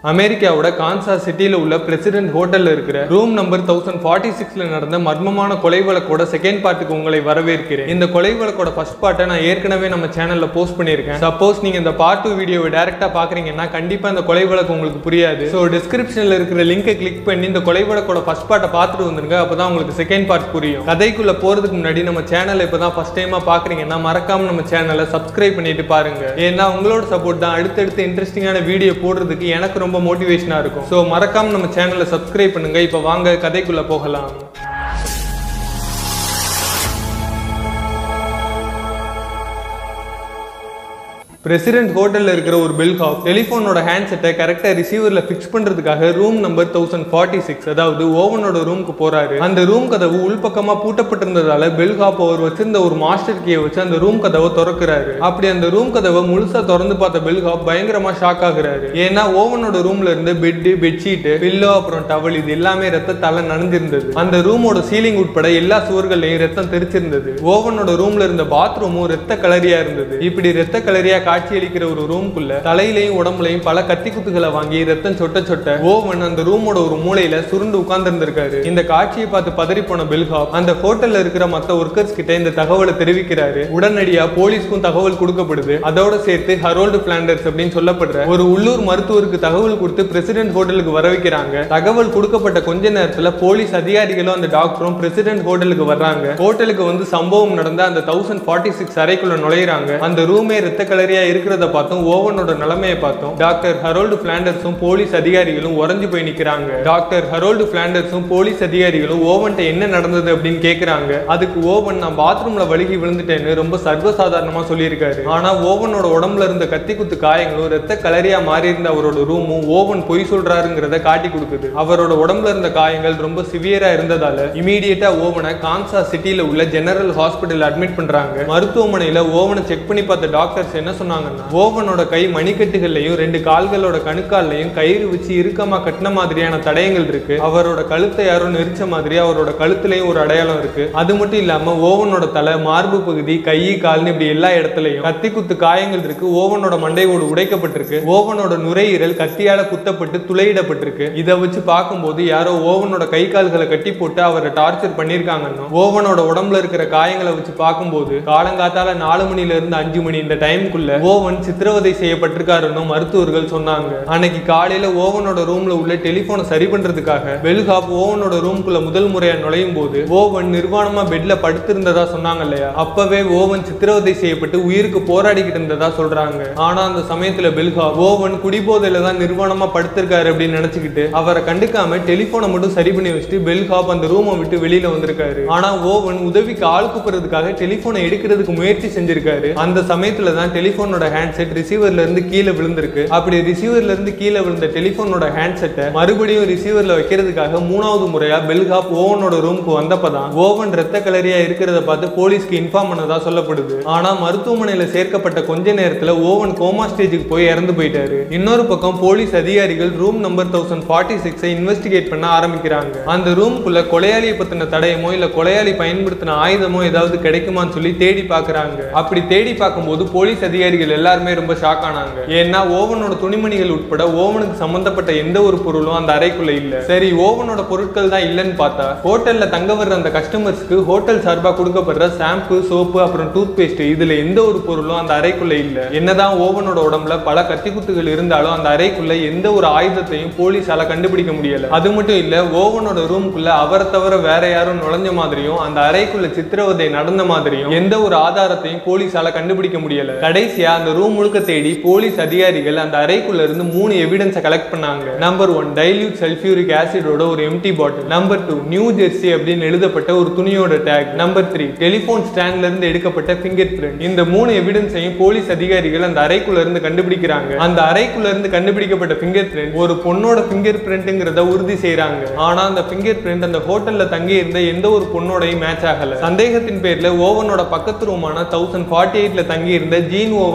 அமெரிக்காவோட கான்சாஸ் சிட்டில உள்ள பிரசிடென்ட் ஹோட்டல்ல இருக்கிற ரூம் நம்பர் தௌசண்ட் ஃபார்ட்டி சிக்ஸ்ல நடந்த மர்மமான கொலை வழக்கோட செகண்ட் பார்ட்டுக்கு உங்களை வரவேற்கிறேன் இந்த கொலை வழக்கோட ஃபர்ஸ்ட் பார்ட்டை நான் ஏற்கனவே நம்ம சேனல்ல போஸ்ட் பண்ணியிருக்கேன் சப்போஸ் நீங்க இந்த பார்ட் டூ வீடியோவை டேரக்டா பாக்குறீங்கன்னா கண்டிப்பா இந்த கொலை வழக்கு உங்களுக்கு புரியாது ஸோ டிஸ்கிரிப்ஷன்ல இருக்கிற லிங்கை கிளிக் பண்ணி இந்த கொலை வழக்கோட ஃபர்ஸ்ட் பார்ட்டை பார்த்துட்டு வந்துருங்க அப்பதான் உங்களுக்கு செகண்ட் பார்ட் புரியும் கதைக்குள்ள போறதுக்கு முன்னாடி நம்ம சேனலை இப்பதான் ஃபர்ஸ்ட் டைமா பாக்குறீங்கன்னா மறக்காம நம்ம சேனலை சப்ஸ்கிரைப் பண்ணிட்டு பாருங்க ஏன்னா உங்களோட சப்போர்ட் தான் அடுத்தடுத்து இன்ட்ரெஸ்டிங்கான வீடியோ போடுறதுக்கு எனக்கு ரொம்ப மோட்டிவேஷனா இருக்கும் ஸோ மறக்காம நம்ம சேனலை சப்ஸ்கிரைப் பண்ணுங்க இப்போ வாங்க கதைக்குள்ள போகலாம் பிரசிடென்ட் ஹோட்டல்ல இருக்கிற ஒரு பெல் ஹாப் டெலிஃபோனோட ஹேண்ட்செட்டை கரெக்டா ரிசீவர்ல ஃபிக்ஸ் பண்றதுக்காக room number thousand forty six அதாவது ஓவனோட ரூமுக்கு போறாரு அந்த ரூம் கதவு உள்பக்கமா பூட்டப்பட்டிருந்ததால பெல் ஹாப் அவர் வச்சிருந்த ஒரு மாஸ்டர் கீயை வச்சு அந்த ரூம் கதவை திறக்கிறாரு அப்படி அந்த ரூம் கதவை முழுசா திறந்து பார்த்த பெல் ஹாப் பயங்கரமா ஷாக் ஆகுறாரு ஏன்னா ஓவனோட ரூம்ல இருந்து பெட் பெட்ஷீட் பில்லோ அப்புறம் டவல் இது எல்லாமே ரத்தத்தால நனைஞ்சிருந்தது அந்த ரூமோட சீலிங் உட்பட எல்லா சுவர்களையும் ரத்தம் தெரிச்சிருந்தது ஓவனோட ரூம்ல இருந்த பாத்ரூமும் ரத்த கலரியா இருந்தது இப்படி ரத்த கலரியா காட்சியளிக்கிற ஒரு ரூம்குள்ள தலையிலையும் உடம்புலையும் பல கத்தி குத்துகளை வாங்கி ரத்தம் சொட்ட சொட்ட ஓவன் அந்த ரூமோட ஒரு மூலையில சுருண்டு உட்கார்ந்து இருந்திருக்காரு இந்த காட்சியை பார்த்து பதறி போன பெல்ஹாப் அந்த ஹோட்டல்ல இருக்கிற மத்த ஒர்க்கர்ஸ் கிட்ட இந்த தகவலை தெரிவிக்கிறாரு உடனடியா போலீஸ்க்கும் தகவல் கொடுக்கப்படுது அதோட சேர்த்து ஹரோல்டு பிளாண்டர்ஸ் அப்படின்னு சொல்லப்படுற ஒரு உள்ளூர் மருத்துவருக்கு தகவல் கொடுத்து பிரசிடென்ட் ஹோட்டலுக்கு வர வைக்கிறாங்க தகவல் கொடுக்கப்பட்ட கொஞ்ச நேரத்துல போலீஸ் அதிகாரிகளும் அந்த டாக்டரும் பிரசிடென்ட் ஹோட்டலுக்கு வர்றாங்க ஹோட்டலுக்கு வந்து சம்பவம் நடந்த அந்த தௌசண்ட் ஃபார்ட்டி சிக்ஸ் அறைக்குள்ள நுழையிறாங்க அந்த ரூமே ரத்த கலரியா இருக்கிறத பார்த்தும் ஓவனோட நிலைமையை பார்த்தோம் டாக்டர் ஹரோல்டு பிளாண்டர்ஸும் போலீஸ் அதிகாரிகளும் உறைஞ்சு போய் நிக்கிறாங்க டாக்டர் ஹரோல்டு பிளாண்டர்ஸும் போலீஸ் அதிகாரிகளும் ஓவன்ட்ட என்ன நடந்தது அப்படின்னு கேக்குறாங்க அதுக்கு ஓவன் நான் பாத்ரூம்ல வழுகி விழுந்துட்டேன்னு ரொம்ப சர்வசாதாரணமா சொல்லியிருக்காரு ஆனா ஓவனோட உடம்புல இருந்த கத்தி குத்து காயங்களும் ரத்த கலரியா மாறி இருந்த அவரோட ரூமும் ஓவன் பொய் சொல்றாருங்கிறத காட்டி கொடுக்குது அவரோட உடம்புல இருந்த காயங்கள் ரொம்ப சிவியரா இருந்ததால இமீடியட்டா ஓவனை கான்சா சிட்டில உள்ள ஜெனரல் ஹாஸ்பிட்டல் அட்மிட் பண்றாங்க மருத்துவமனையில ஓவனை செக் பண்ணி பார்த்த டாக்டர்ஸ் என்ன சொன்னாங்கன்னா ஓவனோட கை மணிக்கட்டுகள்லையும் ரெண்டு கால்களோட கணுக்கால்லையும் கயிறு வச்சு இறுக்கமா கட்டின மாதிரியான தடயங்கள் இருக்கு அவரோட கழுத்தை யாரோ நெரிச்ச மாதிரி அவரோட கழுத்துலயும் ஒரு அடையாளம் இருக்கு அது மட்டும் இல்லாம ஓவனோட தலை மார்பு பகுதி கை கால்னு இப்படி எல்லா இடத்துலயும் கத்தி குத்து காயங்கள் இருக்கு ஓவனோட மண்டையோடு உடைக்கப்பட்டிருக்கு ஓவனோட நுரையீரல் கத்தியால குத்தப்பட்டு துளையிடப்பட்டிருக்கு இதை வச்சு பார்க்கும்போது யாரோ ஓவனோட கை கால்களை கட்டி போட்டு அவரை டார்ச்சர் பண்ணிருக்காங்கன்னு ஓவனோட உடம்புல இருக்கிற காயங்களை வச்சு பார்க்கும்போது காலங்காத்தால நாலு மணில இருந்து அஞ்சு மணி இந்த டைமுக்குள்ள ஓவன் சித்திரவதை செய்யப்பட்டிருக்காருன்னு மருத்துவர்கள் சொன்னாங்க அன்னைக்கு காலையில ஓவனோட ரூம்ல உள்ள டெலிபோனை சரி பண்றதுக்காக பெல்ஹாப் ஓவனோட ரூம்குள்ள முதல் முறையா நுழையும் போது ஓவன் நிர்வாணமா பெட்ல படுத்திருந்ததா சொன்னாங்க இல்லையா அப்பவே ஓவன் சித்திரவதை செய்யப்பட்டு உயிருக்கு போராடிக்கிட்டு இருந்ததா சொல்றாங்க ஆனா அந்த சமயத்துல பெல்ஹா ஓவன் குடிபோதையில தான் நிர்வாணமா படுத்திருக்காரு அப்படின்னு நினைச்சுக்கிட்டு அவரை கண்டுக்காம டெலிபோனை மட்டும் சரி பண்ணி வச்சுட்டு பெல்ஹாப் அந்த ரூமை விட்டு வெளியில வந்திருக்காரு ஆனா ஓவன் உதவிக்கு ஆள் கூப்பிடுறதுக்காக டெலிபோனை எடுக்கிறதுக்கு முயற்சி செஞ்சிருக்காரு அந்த சமயத்துல தான் டெலிபோனோட ஹேண்ட்செட் ரிசீவர்ல இருந்து கீழே விழுந்திருக்கு அப்படி ரிசீவர்ல இருந்து கீழே விழுந்த டெலிபோனோட ஹேண்ட்செட்டை மறுபடியும் ரிசீவர்ல வைக்கிறதுக்காக மூணாவது முறையா பெல்ஹாப் ஓவனோட ரூமுக்கு வந்தப்பதான் ஓவன் ரத்த கலரியா இருக்கிறத பார்த்து போலீஸ்க்கு இன்ஃபார்ம் பண்ணதா சொல்லப்படுது ஆனா மருத்துவமனையில சேர்க்கப்பட்ட கொஞ்ச நேரத்துல ஓவன் கோமா ஸ்டேஜுக்கு போய் இறந்து போயிட்டாரு இன்னொரு பக்கம் போலீஸ் அதிகாரிகள் ரூம் நம்பர் தௌசண்ட் ஃபார்ட்டி சிக்ஸை இன்வெஸ்டிகேட் பண்ண ஆரம்பிக்கிறாங்க அந்த ரூம்குள்ள கொலையாளியை பத்தின தடயமோ இல்ல கொலையாளி பயன்படுத்தின ஆயுதமோ ஏதாவது கிடைக்குமான்னு சொல்லி தேடி பார்க்கறாங்க அப்படி தேடி பார்க்கும்போது போலீஸ் அதிகாரிகள் எல்லாருமே ரொம்ப ஷாக் ஆனாங்க ஏன்னா ஓவனோட துணிமணிகள் உட்பட ஓவனுக்கு சம்பந்தப்பட்ட எந்த ஒரு பொருளும் அந்த அறைக்குள்ள இல்ல சரி ஓவனோட பொருட்கள் தான் இல்லைன்னு பார்த்தா ஹோட்டல்ல தங்க வர்ற அந்த கஸ்டமர்ஸ்க்கு ஹோட்டல் சார்பா கொடுக்கப்படுற ஷாம்பு சோப்பு அப்புறம் டூத் பேஸ்ட் இதுல எந்த ஒரு பொருளும் அந்த அறைக்குள்ள இல்ல என்னதான் ஓவனோட உடம்புல பல கத்திக்குத்துகள் இருந்தாலும் அந்த அறைக்குள்ள எந்த ஒரு ஆயுதத்தையும் போலீஸால கண்டுபிடிக்க முடியல அது மட்டும் இல்ல ஓவனோட ரூம்குள்ள அவரை தவிர வேற யாரும் நுழைஞ்ச மாதிரியும் அந்த அறைக்குள்ள சித்திரவதை நடந்த மாதிரியும் எந்த ஒரு ஆதாரத்தையும் போலீஸால கண்டுபிடிக்க முடியல கடைசியா அந்த ரூம் முழுக்க தேடி போலீஸ் அதிகாரிகள் அந்த அறைக்குள்ள இருந்து மூணு எவிடன்ஸை கலெக்ட் பண்ணாங்க நம்பர் ஒன் டைல்யூட் சல்ஃபியூரிக் ஆசிடோட ஒரு empty bottle number two New Jersey அப்படின்னு எழுதப்பட்ட ஒரு துணியோட டேக் நம்பர் த்ரீ டெலிபோன் ஸ்டாண்ட்ல இருந்து எடுக்கப்பட்ட ஃபிங்கர் பிரிண்ட் இந்த மூணு எவிடன்ஸையும் போலீஸ் அதிகாரிகள் அந்த அறைக்குள்ள இருந்து கண்டுபிடிக்கிறாங்க அந்த அறைக்குள்ள இருந்து கண்டுபிடிக்கப்பட்ட ஃபிங்கர் பிரிண்ட் ஒரு பொண்ணோட ஃபிங்கர் பிரிண்ட்ங்கிறத உறுதி செய்றாங்க ஆனா அந்த ஃபிங்கர் பிரிண்ட் அந்த ஹோட்டல்ல தங்கி இருந்த எந்த ஒரு பொண்ணோடையும் மேட்ச் ஆகல சந்தேகத்தின் பேர்ல ஓவனோட பக்கத்து ரூமான தௌசண்ட் ஃபார்ட்டி எயிட்ல தங்கி இருந்த ஜீன் ஓவன்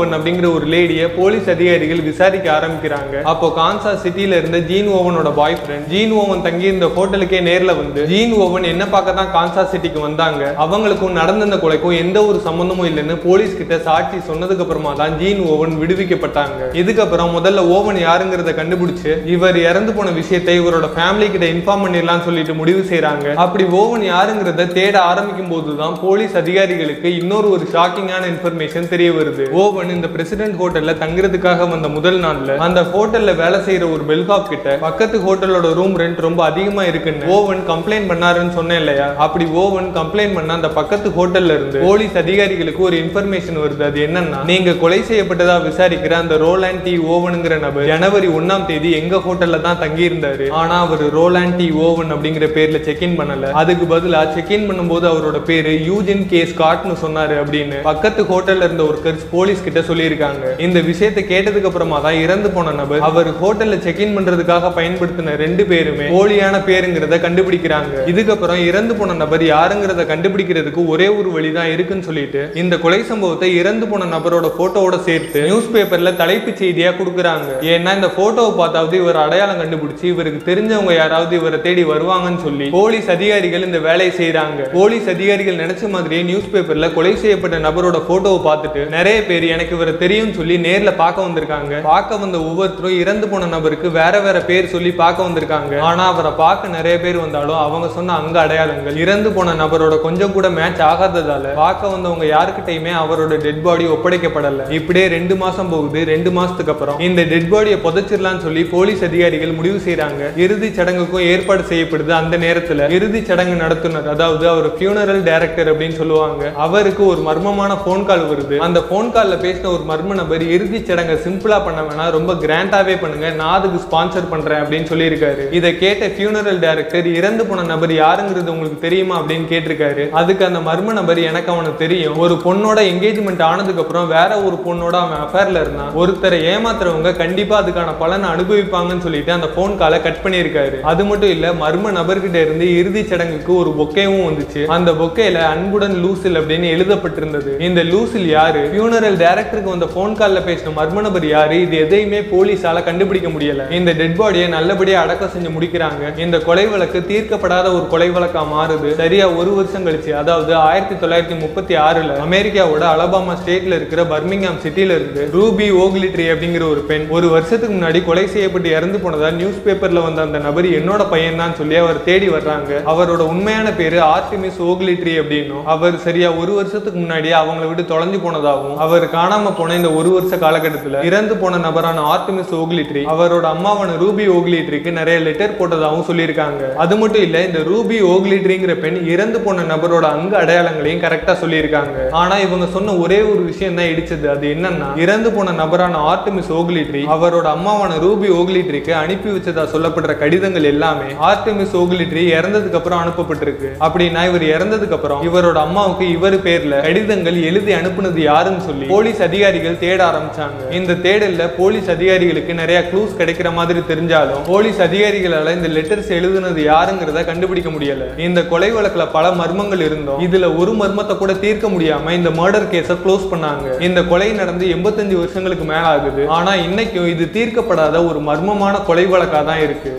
ஓவன் அப்படிங்கிற ஒரு லேடியை போலீஸ் அதிகாரிகள் விசாரிக்க ஆரம்பிக்கிறாங்க அப்போ கான்சாஸ் சிட்டில இருந்த ஜீன் ஓவனோட பாய் ஃப்ரெண்ட் ஜீன் ஓவன் தங்கி இந்த ஹோட்டலுக்கே நேர்ல வந்து ஜீன் ஓவன் என்ன பார்க்க தான் கான்சாஸ் சிட்டிக்கு வந்தாங்க அவங்களுக்கும் நடந்த இந்த கொலைக்கும் எந்த ஒரு சம்பந்தமும் இல்லைன்னு போலீஸ் கிட்ட சாட்சி சொன்னதுக்கு அப்புறமா தான் ஜீன் ஓவன் விடுவிக்கப்பட்டாங்க இதுக்கப்புறம் முதல்ல ஓவன் யாருங்கிறத கண்டுபிடிச்சு இவர் இறந்து போன விஷயத்தை இவரோட ஃபேமிலி கிட்ட இன்ஃபார்ம் பண்ணிடலாம்னு சொல்லிட்டு முடிவு செய்றாங்க அப்படி ஓவன் யாருங்கிறத தேட ஆரம்பிக்கும் போது தான் போலீஸ் அதிகாரிகளுக்கு இன்னொரு ஒரு ஷாக்கிங்கான இன்ஃபர்மேஷன் தெரிய வருது ஓவன் இந்த பிரசிடென்ட் ஹோட்டல்ல தங்குறதுக்காக வந்த முதல் நாள்ல அந்த ஹோட்டல்ல வேலை செய்யற ஒரு பெல்காப் கிட்ட பக்கத்து ஹோட்டலோட ரூம் ரெண்ட் ரொம்ப அதிகமா இருக்குன்னு ஓவன் கம்ப்ளைண்ட் பண்ணாருன்னு சொன்னேன் இல்லையா அப்படி ஓவன் கம்ப்ளைண்ட் பண்ண அந்த பக்கத்து ஹோட்டல்ல இருந்து போலீஸ் அதிகாரிகளுக்கு ஒரு இன்ஃபர்மேஷன் வருது அது என்னன்னா நீங்க கொலை செய்யப்பட்டதா விசாரிக்கிற அந்த ரோலாண்ட் டி ஓவனுங்கிற நபர் ஜனவரி ஒண்ணாம் தேதி எங்க ஹோட்டல்ல தான் தங்கி இருந்தாரு ஆனா அவர் ரோலாண்ட் டி ஓவன் அப்படிங்கிற பேர்ல செக் இன் பண்ணல அதுக்கு பதிலா செக் இன் பண்ணும்போது அவரோட பேரு யூஜின் கே ஸ்காட்னு சொன்னாரு அப்படின்னு பக்கத்து ஹோட்டல்ல இருந்த ஒர்க்கர்ஸ் போலீஸ் கிட்ட சொல்லியிருக்காங்க இந்த விஷயத்தை கேட்டதுக்கு அப்புறமா தான் இறந்து போன நபர் அவர் ஹோட்டல்ல செக் இன் பண்றதுக்காக பயன்படுத்தின ரெண்டு பேருமே போலியான பேருங்கிறத கண்டுபிடிக்கிறாங்க இதுக்கப்புறம் இறந்து போன நபர் யாருங்கிறத கண்டுபிடிக்கிறதுக்கு ஒரே ஒரு வழிதான் இருக்குன்னு சொல்லிட்டு இந்த கொலை சம்பவத்தை இறந்து போன நபரோட போட்டோவோட சேர்த்து நியூஸ் பேப்பர்ல தலைப்பு செய்தியா கொடுக்குறாங்க ஏன்னா இந்த போட்டோவை பார்த்தாவது இவர் அடையாளம் கண்டுபிடிச்சு இவருக்கு தெரிஞ்சவங்க யாராவது இவரை தேடி வருவாங்கன்னு சொல்லி போலீஸ் அதிகாரிகள் இந்த வேலையை செய்றாங்க போலீஸ் அதிகாரிகள் நினைச்ச மாதிரியே நியூஸ் பேப்பர்ல கொலை செய்யப்பட்ட நபரோட போட்டோவை பார்த்துட்டு நிறைய பேர் எனக்கு இவரை தெரியும்னு சொல்லி நேர்ல பார்க்க வந்திருக்காங்க பார்க்க வந்த ஒவ்வொருத்தரும் இறந்து போன நபருக்கு வேற வேற பேர் சொல்லி பார்க்க வந்திருக்காங்க ஆனா அவரை பார்க்க நிறைய பேர் வந்தாலும் அவங்க சொன்ன அங்க அடையாளங்கள் இறந்து போன நபரோட கொஞ்சம் கூட மேட்ச் ஆகாததால பார்க்க வந்தவங்க யாருக்கிட்டையுமே அவரோட டெட் பாடி ஒப்படைக்கப்படல இப்படியே ரெண்டு மாசம் போகுது ரெண்டு மாசத்துக்கு அப்புறம் இந்த டெட் பாடியை புதைச்சிடலாம்னு சொல்லி போலீஸ் அதிகாரிகள் முடிவு செய்றாங்க இறுதி சடங்குக்கும் ஏற்பாடு செய்யப்படுது அந்த நேரத்துல இறுதி சடங்கு நடத்துனர் அதாவது அவர் ஃபியூனரல் டைரக்டர் அப்படின்னு சொல்லுவாங்க அவருக்கு ஒரு மர்மமான ஃபோன் கால் வருது அந்த ஃபோன் கால்ல பேசின ஒரு மர்ம நபர் இறுதி சடங்கை சிம்பிளா பண்ண வேணாம் ரொம்ப கிராண்டாவே பண்ணுங்க நான் அதுக்கு ஸ்பான்சர் பண்றேன் அப்படின்னு சொல்லியிருக்காரு இதை கேட்ட ஃபியூனரல் டைரக்டர் இறந்து போன நபர் யாருங்கிறது உங்களுக்கு தெரியுமா அப்படின்னு கேட்டிருக்காரு அதுக்கு அந்த மர்ம நபர் எனக்கு அவனுக்கு தெரியும் ஒரு பொண்ணோட என்கேஜ்மெண்ட் ஆனதுக்கு அப்புறம் வேற ஒரு பொண்ணோட அவன் அஃபேர்ல இருந்தான் ஒருத்தரை ஏமாத்துறவங்க கண்டிப்பா அதுக்கான பலனை அனுபவிப்பாங்கன்னு சொல்லிட்டு அந்த ஃபோன் காலை கட் பண்ணியிருக்காரு அது மட்டும் இல்ல மர்ம நபர்கிட்ட இருந்து இறுதி சடங்குக்கு ஒரு பொக்கேவும் வந்துச்சு அந்த பொக்கேல அன்புடன் லூசில் அப்படின்னு எழுதப்பட்டிருந்தது இந்த லூசில் யாரு ஃபியூனரல் டைரக்டருக்கு வந்த ஃபோன் கால்ல பேசின மர்ம நபர் யாரு இது எதையுமே போலீஸால கண்டுபிடிக்க முடியல இந்த டெட் பாடியை நல்லபடியா அடக்கம் செஞ்சு முடிக்கிறாங்க இந்த கொலை வழக்கு தீர்க்கப்படாத ஒரு கொலை வழக்கா மாறுது சரியா ஒரு வருஷம் கழிச்சு அதாவது ஆயிரத்தி தொள்ளாயிரத்தி முப்பத்தி ஆறுல அமெரிக்காவோட அலபாமா ஸ்டேட்ல இருக்கிற பர்மிங்ஹாம் சிட்டில இருந்து ரூபி ஓக்லிட்ரி அப்படிங்கிற ஒரு பெண் ஒரு வருஷத்துக்கு முன்னாடி கொலை செய்யப்பட்டு இறந்து போனதா நியூஸ் பேப்பர்ல வந்த அந்த நபர் என்னோட பையன் தான் சொல்லி அவர் தேடி வர்றாங்க அவரோட உண்மையான பேரு ஆர்டிமிஸ் ஓக்லிட்ரி அப்படின்னும் அவர் சரியா ஒரு வருஷத்துக்கு முன்னாடி அவங்கள விட்டு தொலைஞ்சு போனதாகவும் அவர் காணாம போன இந்த ஒரு வருஷ காலகட்டத்துல இறந்து போன நபரான ஆர்டிமிஸ் ஓக்லிட்ரி அவரோட அம்மாவான ரூபி ஓக்லிட்ரிக்கு நிறைய லெட்டர் போட்டதாகவும் சொல்லியிருக்காங்க அது மட்டும் இல்ல இந்த ரூபி ஓக்லிட்ரிங்கிற பெண் இறந்து போன நபரோட அங்க அடையாளங்களையும் கரெக்டா சொல்லியிருக்காங்க ஆனா இவங்க சொன்ன ஒரே ஒரு விஷயம் தான் இடிச்சது அது என்னன்னா இறந்து போன நபரான ஆர்டிமிஸ் ஓக்லிட்ரி அவரோட அம்மாவான ரூபி ஓக்லிட்ரிக்கு அனுப்பி வச்சதா சொல்லப்படுற கடிதங்கள் எல்லாமே ஆர்டிமிஸ் ஓக்லிட்ரி இறந்ததுக்கு அப்புறம் அனுப்பப்பட்டிருக்கு அப்படின்னா இவர் இறந்ததுக்கு அப்புறம் இவரோட அம்மாவுக்கு இவர் பேர்ல கடிதங்கள் எழுதி அனுப்புனது யாருன்னு சொல்லி போலீஸ் அதிகாரிகள் தேட ஆரம்பிச்சாங்க இந்த தேடல்ல போலீஸ் அதிகாரிகளுக்கு நிறைய க்ளூஸ் கிடைக்கிற மாதிரி தெரிஞ்சாலும் போலீஸ் அதிகாரிகளால இந்த லெட்டர்ஸ் எழுதுனது யாருங்கிறத கண்டுபிடிக்க முடியல இந்த கொலை வழக்குல பல மர்மங்கள் இருந்தோம் இதுல ஒரு மர்மத்தை கூட தீர்க்க முடியாம இந்த மர்டர் கேஸ க்ளோஸ் பண்ணாங்க இந்த கொலை நடந்து எண்பத்தஞ்சு வருஷங்களுக்கு மேல ஆகுது ஆனா இன்னைக்கும் இது தீர்க்கப்படாத ஒரு மர்மமான கொலை வழக்கா தான் இருக்கு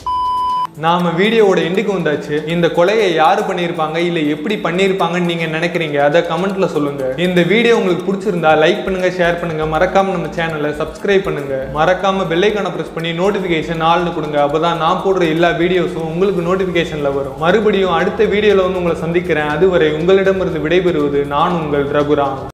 நாம வீடியோவோட எண்டுக்கு வந்தாச்சு இந்த கொலையை யாரு பண்ணியிருப்பாங்க இல்ல எப்படி பண்ணியிருப்பாங்கன்னு நீங்க நினைக்கிறீங்க அதை கமெண்ட்ல சொல்லுங்க இந்த வீடியோ உங்களுக்கு பிடிச்சிருந்தா லைக் பண்ணுங்க ஷேர் பண்ணுங்க மறக்காம நம்ம சேனலை சப்ஸ்கிரைப் பண்ணுங்க மறக்காம பெல்லைக்கான பிரஸ் பண்ணி நோட்டிபிகேஷன் ஆள்னு கொடுங்க அப்பதான் நான் போடுற எல்லா வீடியோஸும் உங்களுக்கு நோட்டிபிகேஷன்ல வரும் மறுபடியும் அடுத்த வீடியோல வந்து உங்களை சந்திக்கிறேன் அதுவரை உங்களிடமிருந்து விடைபெறுவது நான் உங்கள் ரகுராம்